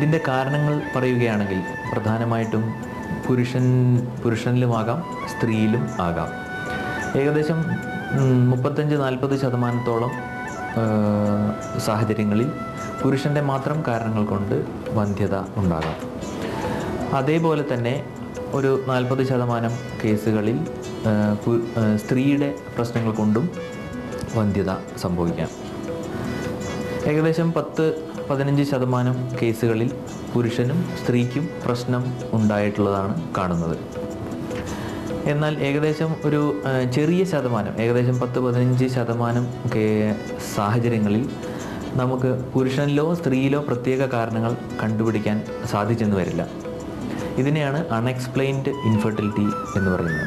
ഇതിൻ്റെ കാരണങ്ങൾ പറയുകയാണെങ്കിൽ പ്രധാനമായിട്ടും പുരുഷൻ പുരുഷനിലുമാകാം സ്ത്രീയിലും ആകാം ഏകദേശം ഉം, മുപ്പത്തഞ്ച് നാൽപ്പത് ശതമാനത്തോളം ആ, സാഹചര്യങ്ങളിൽ പുരുഷൻ്റെ മാത്രം കാരണങ്ങൾ കൊണ്ട് വന്ധ്യത ഉണ്ടാകാം അതേപോലെ തന്നെ ഒരു നാൽപ്പത് ശതമാനം കേസുകളിൽ ആ, പു- ആ, സ്ത്രീയുടെ പ്രശ്നങ്ങൾ കൊണ്ടും വന്ധ്യത സംഭവിക്കാം ഏകദേശം പത്ത് പതിനഞ്ച് ശതമാനം കേസുകളിൽ പുരുഷനും സ്ത്രീക്കും പ്രശ്നം ഉണ്ടായിട്ടുള്ളതാണ് കാണുന്നത് എന്നാൽ ഏകദേശം ഒരു ആ, ചെറിയ ശതമാനം ഏകദേശം പത്ത് പതിനഞ്ച് ശതമാനം കേ- സാഹചര്യങ്ങളിൽ നമുക്ക് പുരുഷനിലോ സ്ത്രീയിലോ പ്രത്യേക കാരണങ്ങൾ കണ്ടുപിടിക്കാൻ സാധിച്ചെന്ന് വരില്ല ഇതിനെയാണ് അൺഎക്സ്പ്ലെയിൻഡ് ഇൻഫെർട്ടിലിറ്റി എന്ന് പറയുന്നത്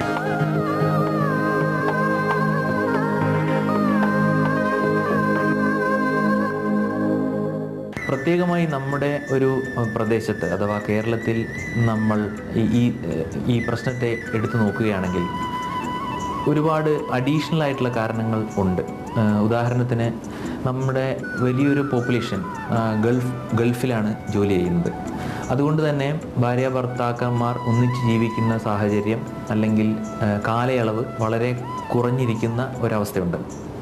പ്രത്യേകമായി നമ്മുടെ ഒരു അഹ്, പ്രദേശത്ത് അഥവാ കേരളത്തിൽ നമ്മൾ ഈ- ഈ ഏഹ്, ഈ പ്രശ്നത്തെ എടുത്തു നോക്കുകയാണെങ്കിൽ ഒരുപാട് അഡീഷണൽ ആയിട്ടുള്ള കാരണങ്ങൾ ഉണ്ട് ഏഹ്, ഉദാഹരണത്തിന് നമ്മുടെ വലിയൊരു പോപ്പുലേഷൻ ഗൾഫ് ഗൾഫിലാണ് ജോലി ചെയ്യുന്നത് അതുകൊണ്ട് തന്നെ ഭാര്യ ഭർത്താക്കന്മാർ ഒന്നിച്ച് ജീവിക്കുന്ന സാഹചര്യം അല്ലെങ്കിൽ ഏഹ്, കാലയളവ് വളരെ കുറഞ്ഞിരിക്കുന്ന ഒരവസ്ഥയുണ്ട്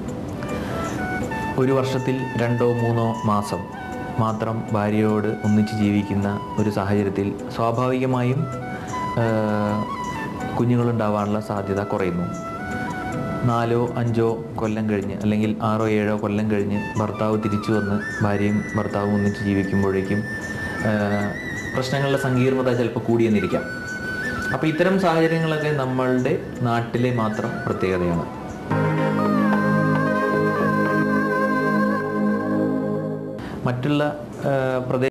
ഒരു വർഷത്തിൽ രണ്ടോ മൂന്നോ മാസം മാത്രം ഭാര്യയോട് ഒന്നിച്ച് ജീവിക്കുന്ന ഒരു സാഹചര്യത്തിൽ സ്വാഭാവികമായും ആ, കുഞ്ഞുങ്ങളുണ്ടാവാനുള്ള സാധ്യത കുറയുന്നു നാലോ അഞ്ചോ കൊല്ലം കഴിഞ്ഞ് അല്ലെങ്കിൽ ആറോ ഏഴോ കൊല്ലം കഴിഞ്ഞ് ഭർത്താവ് തിരിച്ചു വന്ന് ഭാര്യയും ഭർത്താവും ഒന്നിച്ച് ജീവിക്കുമ്പോഴേക്കും ആ, പ്രശ്നങ്ങളുടെ സങ്കീർണത ചിലപ്പോൾ കൂടിയെന്നിരിക്കാം അപ്പോൾ ഇത്തരം സാഹചര്യങ്ങളൊക്കെ നമ്മളുടെ നാട്ടിലെ മാത്രം പ്രത്യേകതയാണ് മറ്റുള്ള പ്രദേശ